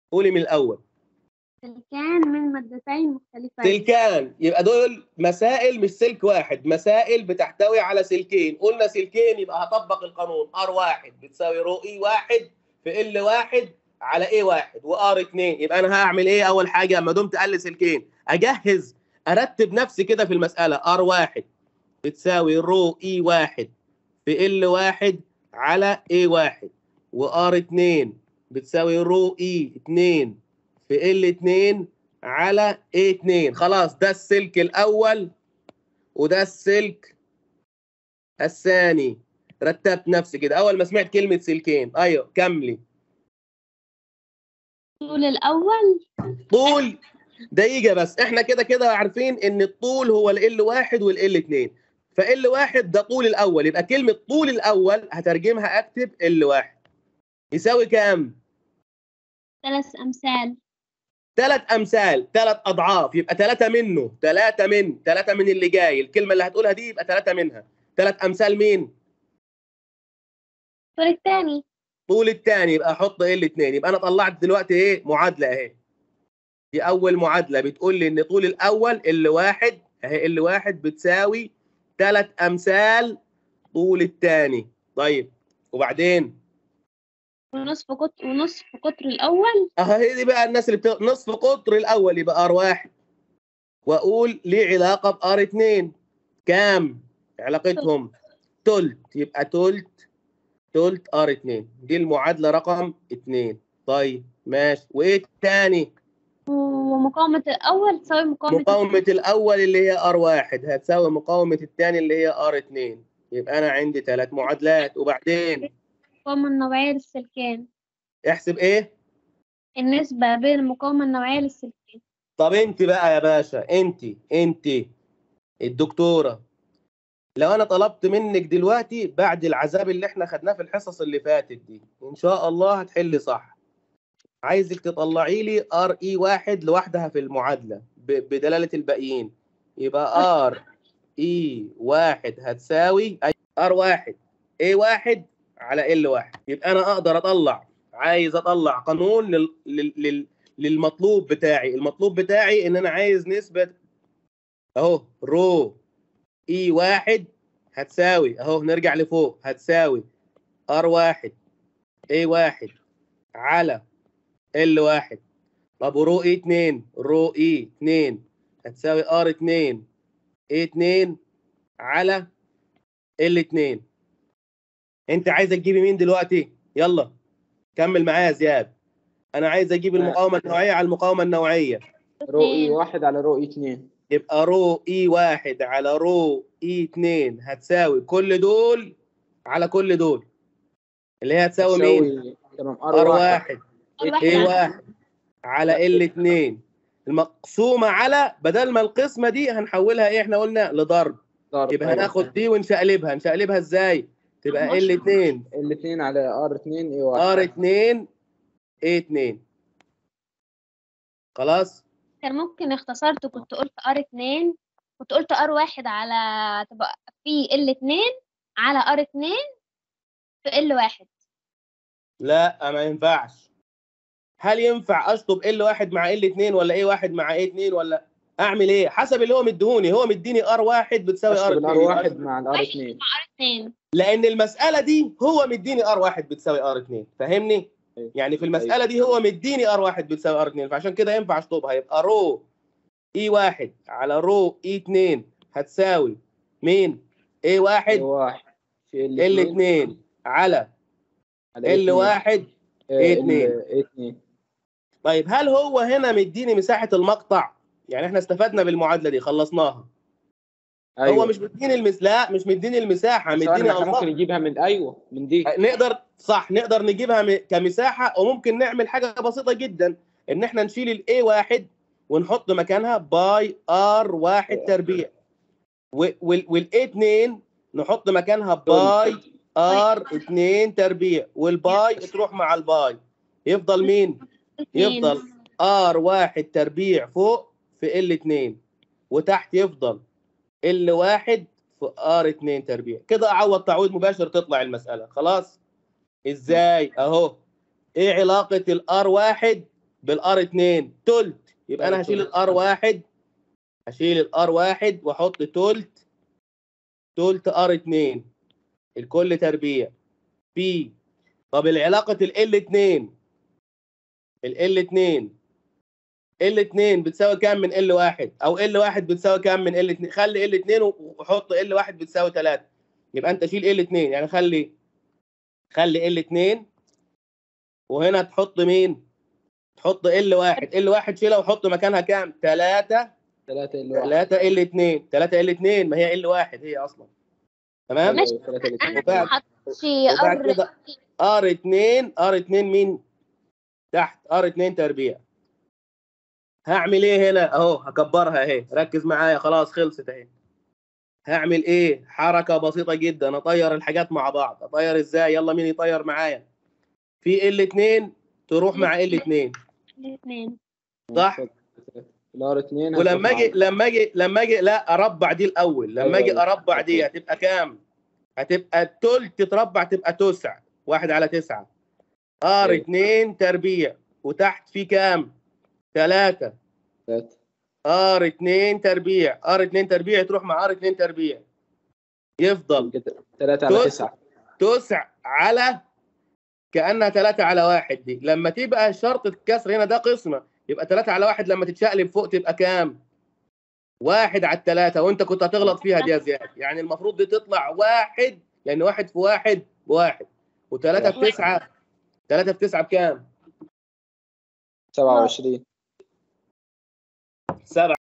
قولي من الاول سلكان من مادتين مختلفتين سلكان يبقى دول مسائل مش سلك واحد مسائل بتحتوي على سلكين قلنا سلكين يبقى هطبق القانون ار واحد بتساوي رو اي واحد في ال واحد على ايه واحد وار اتنين يبقى انا هعمل ايه اول حاجه اما دمت قال لي سلكين اجهز ارتب نفسي كده في المساله ار واحد بتساوي رو اي واحد في ال واحد على ايه واحد وار اتنين بتساوي رو اي اتنين في ال اتنين على ايه اتنين خلاص ده السلك الاول وده السلك الثاني رتبت نفسي كده اول ما سمعت كلمه سلكين ايوه كملي الطول الأول طول دقيقة بس احنا كده كده عارفين ان الطول هو ال واحد وال اتنين فال واحد ده طول الاول يبقى كلمة طول الاول هترجمها اكتب ال واحد يساوي كام؟ ثلاث أمثال ثلاث امثال ثلاث اضعاف يبقى ثلاثة منه ثلاثة من ثلاثة من اللي جاي الكلمة اللي هتقولها دي يبقى ثلاثة منها ثلاث امثال مين؟ الطول الثاني طول الثاني يبقى احط ال اتنين يبقى انا طلعت دلوقتي ايه؟ معادلة اهي دي اول معادله بتقول لي ان طول الاول ال واحد اهي ال واحد بتساوي ثلاث امثال طول الثاني طيب وبعدين ونصف قطر ونصف قطر الأول اهي دي بقى الناس اللي بت... نصف قطر الاول يبقى ار واحد واقول ليه علاقه بار اتنين كام علاقتهم تلت يبقى تلت تلت ار اتنين دي المعادله رقم اتنين طيب ماشي وايه الثاني ومقاومة الأول تساوي مقاومة مقاومة الأول اللي هي ار واحد هتساوي مقاومة الثاني اللي هي ار اتنين يبقى أنا عندي ثلاث معادلات وبعدين المقاومة النوعية للسلكين احسب إيه؟ النسبة بين المقاومة النوعية للسلكين طب أنت بقى يا باشا أنت أنت الدكتورة لو أنا طلبت منك دلوقتي بعد العذاب اللي إحنا خدناه في الحصص اللي فاتت دي إن شاء الله هتحلي صح عايزك تطلعي لي ار اي واحد لوحدها في المعادله ب- بدلاله الباقيين يبقى ار اي واحد هتساوي ار واحد اي واحد على ال واحد يبقى انا اقدر اطلع عايز اطلع قانون لل... لل... لل... للمطلوب بتاعي المطلوب بتاعي ان انا عايز نسبه اهو رو اي واحد هتساوي اهو نرجع لفوق هتساوي ار واحد اي واحد على ال واحد طب ورو اي 2 رو اي 2 هتساوي ار 2 اي 2 على ال 2 انت عايز تجيبي مين دلوقتي يلا كمل معايا يا زياد انا عايز اجيب المقاومه النوعيه على المقاومه النوعيه رو اي واحد على رو اي اتنين يبقى رو اي واحد على رو اي 2 هتساوي كل دول على كل دول اللي هي هتساوي مين تساوي تمام ار ار واحد واحد ايه على- واحد على ال 2 المقسومه على بدل ما القسمه دي هنحولها ايه احنا قلنا لضرب ضرب يبقى هناخد دي ونشقلبها نشقلبها ازاي تبقى ال 2 الاثنين على ار 2 اي واحد ار 2 اي 2 خلاص كان ممكن اختصرت كنت قلت ار اتنين كنت قلت ار واحد على تبقى في ال اتنين على ار اتنين في ال واحد لا ما ينفعش هل ينفع اشطب ال واحد مع ال 2 ولا ايه واحد مع ايه 2 ولا اعمل ايه حسب اللي هو مديهوني هو مديني ار واحد بتساوي ار اشطب 2 الار واحد مع الار 2 ار اتنين لان المساله دي هو مديني ار واحد بتساوي ار 2 فاهمني أيوة. يعني في المساله دي هو مديني ار واحد بتساوي ار 2 فعشان كده ينفع اشطبها يبقى رو اي واحد على رو اي 2 هتساوي مين اي اي واحد واحد في ال ال 2 على على ال واحد اي اتنين. اي 2 طيب هل هو هنا مديني مساحه المقطع يعني احنا استفدنا بالمعادله دي خلصناها هو مش مديني المس لا مش مديني المساحه مديني مديني أوصاف. ممكن نجيبها من ايوه من دي نقدر صح نقدر نجيبها م- كمساحه وممكن نعمل حاجه بسيطه جدا ان احنا نشيل الاي واحد ونحط مكانها باي ار واحد تربيع والاي 2 نحط مكانها باي ار 2 تربيع والباي تروح مع الباي يفضل مين؟ اتنين. يفضل ار واحد تربيع فوق في ال 2 وتحت يفضل ال واحد في ار 2 تربيع كده اعوض تعويض مباشر تطلع المساله خلاص ازاي اهو ايه علاقه الار واحد بالار 2 تلت يبقى انا هشيل الار واحد هشيل الار واحد واحط تلت تلت ار 2 الكل تربيع بي طب العلاقه ال 2 ال 2 ال 2 بتساوي كام من ال 1 او ال 1 بتساوي كام من ال 2 خلي ال 2 وحط ال 1 بتساوي 3 يبقى انت شيل ال 2 يعني خلي خلي ال 2 وهنا تحط مين تحط ال 1 ال 1 شيلها وحط مكانها كام 3 3 اللي واحد 3 ال 2 3 ال 2 ما هي ال 1 هي اصلا تمام ماشي. ثلاثة اللي انا اتنين. ما وبعد- حطيتش وبعد ار كده ار 2 ار 2 مين تحت ار 2 تربيع هعمل ايه هنا اهو هكبرها اهي ركز معايا خلاص خلصت اهي هعمل ايه حركه بسيطه جدا اطير الحاجات مع بعض اطير ازاي يلا مين يطير معايا في ال 2 تروح مع ال 2 الاثنين صح. الار 2 ولما اجي لما اجي لما اجي لا اربع دي الاول لما اجي أيوة. اربع دي هتبقى كام هتبقى التلت تتربع تبقى تسع واحد على تسعة ار أيوة. 2 تربيع وتحت في كام ثلاثة ار 2 تربيع ار 2 تربيع تروح مع ار 2 تربيع يفضل 3 على تسعة. 9 تسع على كانها 3 على واحد دي لما تبقى شرط الكسر هنا ده قسمه يبقى 3 على واحد لما تتشقلب فوق تبقى كام؟ واحد على الثلاثة وانت كنت هتغلط فيها دي يا زياد يعني المفروض دي تطلع واحد لان واحد في واحد بواحد وثلاثة في واحد. تسعة ثلاثة في تسعة بكام؟ 27 سبعة